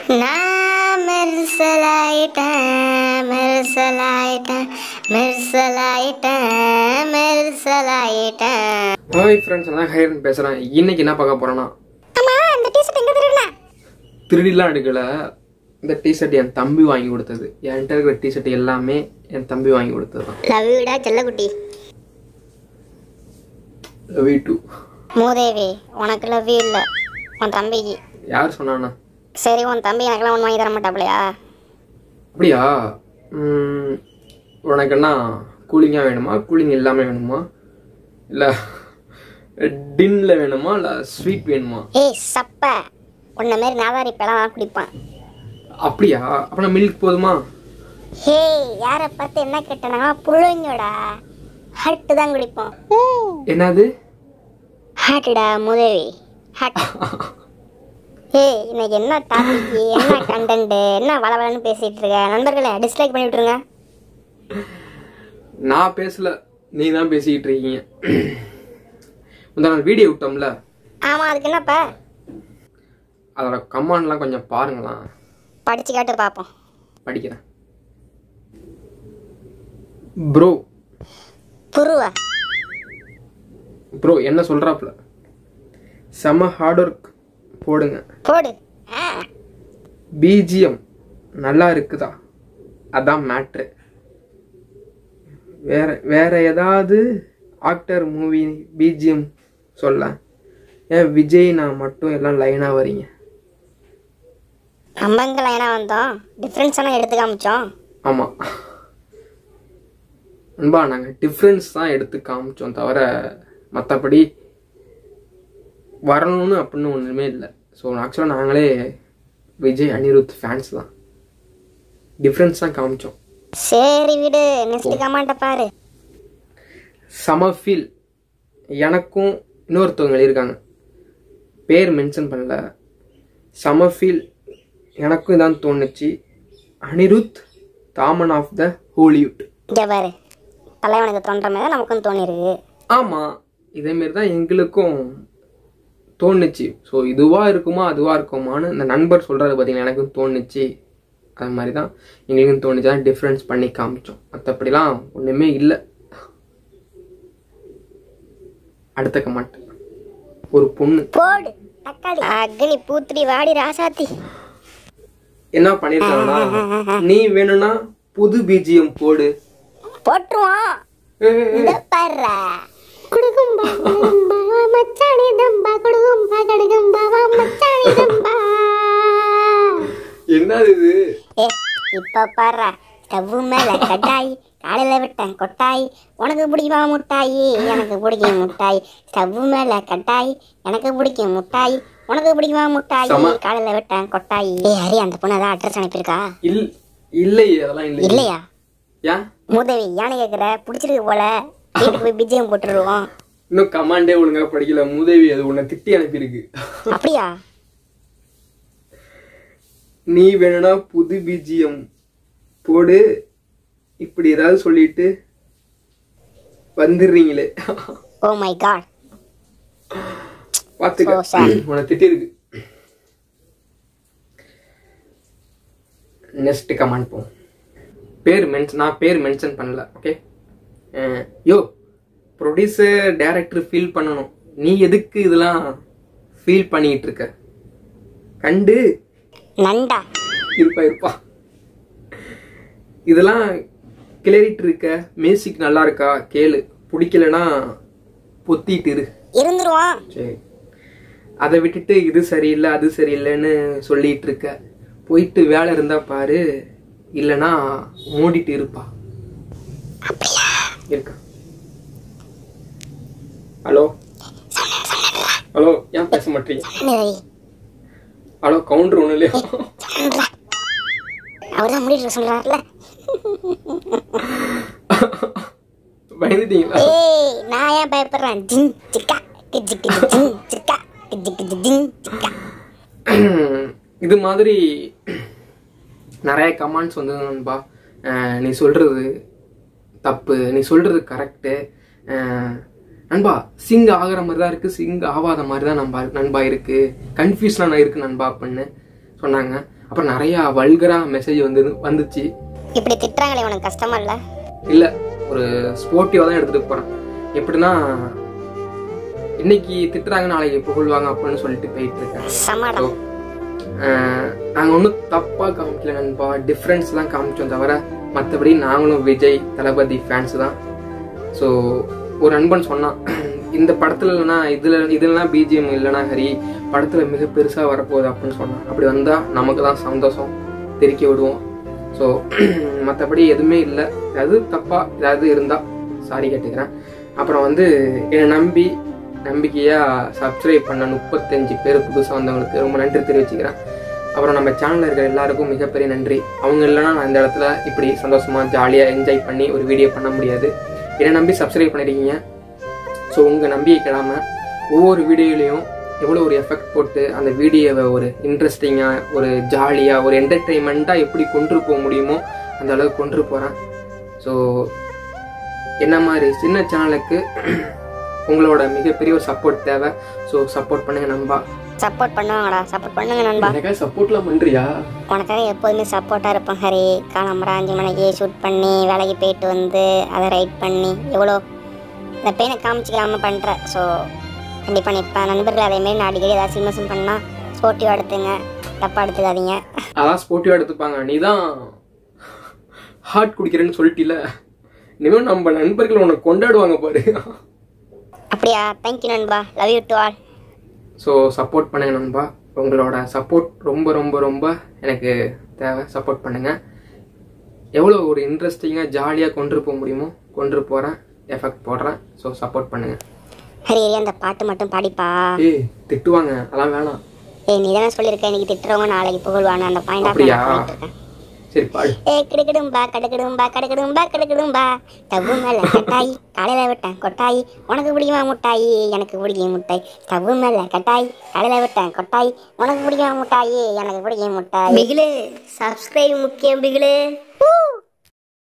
நான் மெர்சலாயிட்டேன் மெர்சலாயிட்டேன் மெர்சலாயிட்டேன் மெர்சலாயிட்டேன் hi friends நான் ஹைரன் பேசுகிறேன் இன்னைக்கு என்ன பார்க்க போகிறேன்னா அம்மா அந்த டிஷர்ட் எங்க திருடுன திருடிலாம் எடுக்கல இந்த டிஷர்ட் என் தம்பி வாங்கி கொடுத்தது என்கிட்ட இருக்கிற டிஷர்ட் எல்லாமே என் தம்பி வாங்கி கொடுத்தது தான் லவ் யூடா செல்லக்குட்டி லவ் டூ மூதேவி உனக்கு லவ் யூ இல்லை உன் தம்பிக்கு யார் சொன்னானா சரி உன் தம்பி எனக்கெல்லாம் ஒன்று வாங்கி தர மாட்டாப்லையா அப்படியா ம், உனக்கு என்ன கூலிங்காக வேணுமா கூலிங் இல்லாமல் வேணுமா இல்லை டின்ல வேணுமா இல்லை ஸ்வீட் வேணுமா ஏய் சப்ப உன்ன மாரி நாதாரி பழம் குடிப்பான் அப்படியா அப்போ மில்க் போதுமா ஹே யாரை பார்த்து என்ன கேட்டனா புள்ளைங்கடா ஹட்டு தான் குடிப்போம் என்னது ஹாட்டுடா முதவி ஹட் ஏய் இன்னைக்கு என்ன டாபிக் என்ன கண்டென்ட் என்ன வளவலன்னு பேசிட்டு இருக்க நண்பர்களை டிஸ்லைக் பண்ணி விட்டுருங்க நான் பேசல நீ தான் பேசிக்கிட்டு இருக்கீங்க முந்தா நாள் வீடியோ விட்டோம்ல ஆமா அதுக்கு என்னப்பா அதோட கமாண்ட்லாம் கொஞ்சம் பாருங்களேன் படிச்சு கேட்டு பார்ப்போம் படிக்கிறேன் ப்ரோ புருவா ப்ரோ என்ன சொல்றாப்புல செம ஹார்ட் ஒர்க் போடுங்க போடு ஆ பிஜிஎம் நல்லா இருக்குதா அதான் மேட்ரு வேற வேற ஏதாவது ஆக்டர் மூவி பிஜிஎம் சொல்ல ஏன் விஜய் நான் மட்டும் எல்லாம் லைனாக வரீங்க நம்ம எங்க லைனா வந்தோம் டிஃப்ரென்ஸ் எல்லாம் எடுத்து காமிச்சோம் ஆமாம் அன்பா நாங்கள் டிஃப்ரென்ஸ் தான் எடுத்து காமிச்சோம் தவிர மற்றபடி வரணும்னு அப்படின்னு ஒன்றுமே இல்லை ஸோ ஆக்சுவலாக நாங்களே விஜய் அனிருத் ஃபேன்ஸ் தான் டிஃப்ரென்ஸ் தான் காமிச்சோம் சரி விடு நெக்ஸ்ட் கமெண்ட்டை பாரு சம ஃபீல் எனக்கும் இன்னொருத்தவங்க எழுதியிருக்காங்க பேர் மென்ஷன் பண்ணல சம ஃபீல் எனக்கும் இதான் தோணுச்சு Anirudh Thaman of the Hollywood இங்க பாரு தலைவனுக்கு தோன்ற மாதிரி தான் நமக்கும் தோணிருக்கு ஆமாம் இதேமாரி தான் எங்களுக்கும் தோணுச்சு ஸோ இதுவாக இருக்குமா அதுவாக இருக்குமான்னு இந்த நண்பர் சொல்கிறது பார்த்தீங்கன்னா எனக்கும் தோணுச்சு அது மாதிரி தான் எங்களுக்கும் தோணுச்சு தான் டிஃப்ரென்ஸ் பண்ணி காமிச்சோம் மற்றபடிலாம் ஒன்றுமே இல்லை அடுத்த கமெண்ட் ஒரு பொண்ணு போடு தக்காளி அக்னி பூத்திரி வாடி ராசாத்தி என்ன பண்ணிருக்காங்கன்னா நீ வேணும்னா புது பிஜிஎம் போடு போட்டுருவோம் ஏய், ஏய், ஏய். இந்த பாரு குடுகும்பா குடுகும்பா மச்சானி தம்பா குடுகும்பா கடுகும்பா வா மச்சானி தம்பா என்னது இது ஏ இப்ப பாரு ஸ்டவ் மேல கட்டாய் காலையில விட்டேன் கொட்டாய் உனக்கு பிடிக்குமா முட்டாய் எனக்கு பிடிக்கும் முட்டாய் ஸ்டவ் மேல கட்டாய் எனக்கு பிடிக்கும் முட்டாய் உனக்கு பிடிக்குமா முட்டாய் செம. காலையில விட்டேன் கொட்டாய் ஏ ஹரி அந்த பொண்ணு ஏதாவது அட்ரஸ் அனுப்பியிருக்கா இல் இல்லையே அதெல்லாம் இல்லை இல்லையா ஏன் மூதேவி யானை கேக்குற பிடிச்சிருக்கு போல வீட்டுக்கு போய் பிஜிஎம் போட்டுருவோம் இன்னும் கமாண்டே ஒழுங்கா படிக்கல மூதேவி அது உன்னை திட்டி அனுப்பியிருக்கு அப்படியா நீ வேணும்னா புது பிஜிஎம் போடு இப்படி ஏதாவது சொல்லிட்டு வந்துடுறீங்களே ஓ மை காட் பாத்துக்க So sad. உன்னை திட்டிருக்கு நெக்ஸ்ட் கமெண்ட் போ பேர் மென்ஷன் நான் பேர் மென்ஷன் பண்ணல okay yo producer director feel பண்ணணும் நீ எதுக்கு இதெல்லாம் ஃபீல் பண்ணிட்டு இருக்க கண்டு நண்டா இருப்பா இருப்பா இதெல்லாம் கிளறிட்டு இருக்க மியூசிக் நல்லா இருக்கா கேளு பிடிக்கலனா பொத்திட்டு இரு இருந்துருவோம் சரி அதை விட்டுட்டு இது சரியில்லை அது சரியில்லைன்னு சொல்லிட்டு இருக்க போயிட்டு வேலை இருந்தா பாரு இல்லைன்னா மூடிட்டு இருப்பா இருக்கா ஹலோ ஹலோ ஏன் பேச மாட்டீங்க நிறை ஹலோ கவுண்டர் ஒன்றும் இல்லையா அவர் தான் முடிட்டு சொல்றாருல பயந்துட்டீங்களா ஏய் நான் ஏன் பயப்படுறேன் ஜிங் சிக்கா கிஜி கிஜி ஜிங் சிக்கா கிஜி கிஜி ஜிங் சிக்கா இது மாதிரி நிறைய கமெண்ட்ஸ் வந்து நண்பா அஹ் நீ சொல்றது தப்பு நீ சொல்றது கரெக்டு நண்பா சிங் ஆகிற மாதிரி தான் இருக்கு சிங் ஆகாத மாதிரி தான் நண்பா நண்பா இருக்கு கன்ஃபியூஷனாக இருக்கு நண்பா அப்படின்னு சொன்னாங்க அப்புறம் நிறையா வல்கராக மெசேஜ் வந்து வந்துச்சு இப்படி திட்டுறாங்களே உனக்கு கஷ்டமா இல்ல இல்லை ஒரு ஸ்போர்ட்டிவாக தான் எடுத்துகிட்டு போகிறேன் எப்படின்னா இன்னைக்கு திட்டுறாங்க நாளைக்கு புகழ்வாங்க அப்படின்னு சொல்லிட்டு போயிட்டு இருக்கேன் சமாடா ஸோ நாங்கள் ஒன்றும் தப்பாக காமிக்கல நண்பா டிஃப்ரென்ஸ் தான் காமிச்சோம் தவிர மற்றபடி நாங்களும் விஜய் தளபதி ஃபேன்ஸ் தான் ஸோ ஒரு நண்பன் சொன்னான் இந்த படத்துல இல்லைனா இதுல இதுலாம் பிஜிஎம் இல்லைனா ஹரி படத்துல மிக பெருசா வரப்போகுது அப்படின்னு சொன்னான் அப்படி வந்தா நமக்கு தான் சந்தோஷம் திருக்கி விடுவோம் ஸோ மற்றபடி எதுவுமே இல்லை ஏதாவது தப்பா ஏதாவது இருந்தா சாரி கேட்டுக்கிறேன் அப்புறம் வந்து என்னை நம்பி நம்பிக்கையா சப்ஸ்கிரைப் பண்ண முப்பத்தஞ்சு பேர் புதுசாக வந்தவங்களுக்கு ரொம்ப நன்றி தெரிவிச்சுக்கிறேன் அப்புறம் நம்ம சேனலில் இருக்கிற எல்லாருக்கும் மிகப்பெரிய நன்றி அவங்க இல்லைன்னா நான் இந்த இடத்துல இப்படி சந்தோஷமா ஜாலியாக என்ஜாய் பண்ணி ஒரு வீடியோ பண்ண முடியாது என்னை நம்பி சப்ஸ்கிரைப் பண்ணிருக்கீங்க ஸோ உங்கள் நம்பிக்கை கெடாமல் ஒவ்வொரு வீடியோலையும் எவ்வளோ ஒரு எஃபெக்ட் போட்டு அந்த வீடியோவை ஒரு இன்ட்ரெஸ்டிங்காக ஒரு ஜாலியாக ஒரு என்டர்டெயின்மெண்ட்டாக எப்படி கொண்டு போக முடியுமோ அந்த அளவுக்கு கொண்டு போகிறேன் ஸோ என்ன மாதிரி சின்ன சேனலுக்கு உங்களோட மிகப்பெரிய ஒரு சப்போர்ட் தேவை ஸோ சப்போர்ட் பண்ணுங்க நண்பா சப்போர்ட் பண்ணுவாங்கடா சப்போர்ட் பண்ணுங்க நண்பா எனக்காக சப்போர்ட்லாம் பண்ணுறியா உனக்காக எப்போதுமே சப்போர்ட்டாக இருப்பேன் ஹரி காலம்பரம் அஞ்சு மணிக்கு ஷூட் பண்ணி வேலைக்கு போயிட்டு வந்து அதை ரைட் பண்ணி எவ்வளோ இந்த பெயினை காமிச்சிக்காம பண்ணுற ஸோ கண்டிப்பாக நிற்பேன் நண்பர்கள் அதேமாரி நான் அடிக்கடி ஏதாவது சிம்மசம் பண்ணால் ஸ்போர்ட்டிவாக எடுத்துங்க தப்பாக எடுத்துக்காதீங்க அதான் ஸ்போர்ட்டிவாக எடுத்துப்பாங்க நீ தான் ஹார்ட் குடிக்கிறேன்னு சொல்லிட்டில இனிமேல் நம்ம நண்பர்கள் உன்னை கொண்டாடுவாங்க பாரு அப்படியா தேங்க்யூ நண்பா love you to all so support பண்ணுங்க நண்பா உங்களோட சப்போர்ட் ரொம்ப ரொம்ப ரொம்ப எனக்கு தேவை சப்போர்ட் பண்ணுங்க எவ்வளோ ஒரு இன்ட்ரெஸ்டிங்காக ஜாலியாக கொண்டு போக முடியுமோ கொண்டு போகிறேன் எஃபெக்ட் போடுறேன் ஸோ சப்போர்ட் பண்ணுங்க ஹரி ஹரி அந்த பாட்டு மட்டும் பாடிப்பா ஏய் திட்டுவாங்க அதெல்லாம் வேணாம் ஏய் நீ தானே சொல்லியிருக்க இன்னைக்கு திட்டுறவங்க நாளைக்கு புகழ்வான அந்த பாயிண்ட் ஆஃப் அப்படியா? பண்ணிட்டு இருக்கேன் சரி பாடு ஏ கிடுக்கிடும்பா கடுக்கிடும்பா கடுக்கிடும்பா கடுக்கிடும்பா தவ்வு மேல கட்டாய் காலையில விட்டேன் கொட்டாய் உனக்கு பிடிக்குமா முட்டாயி எனக்கு பிடிக்கும் முட்டாய் தவ்வு மேல கட்டாய் காலையில விட்டேன் கொட்டாய் உனக்கு பிடிக்குமா முட்டாயி எனக்கு பிடிக்கும் முட்டாய் பிகிலு சப்ஸ்கிரைப் முக்கியம் பிகிலு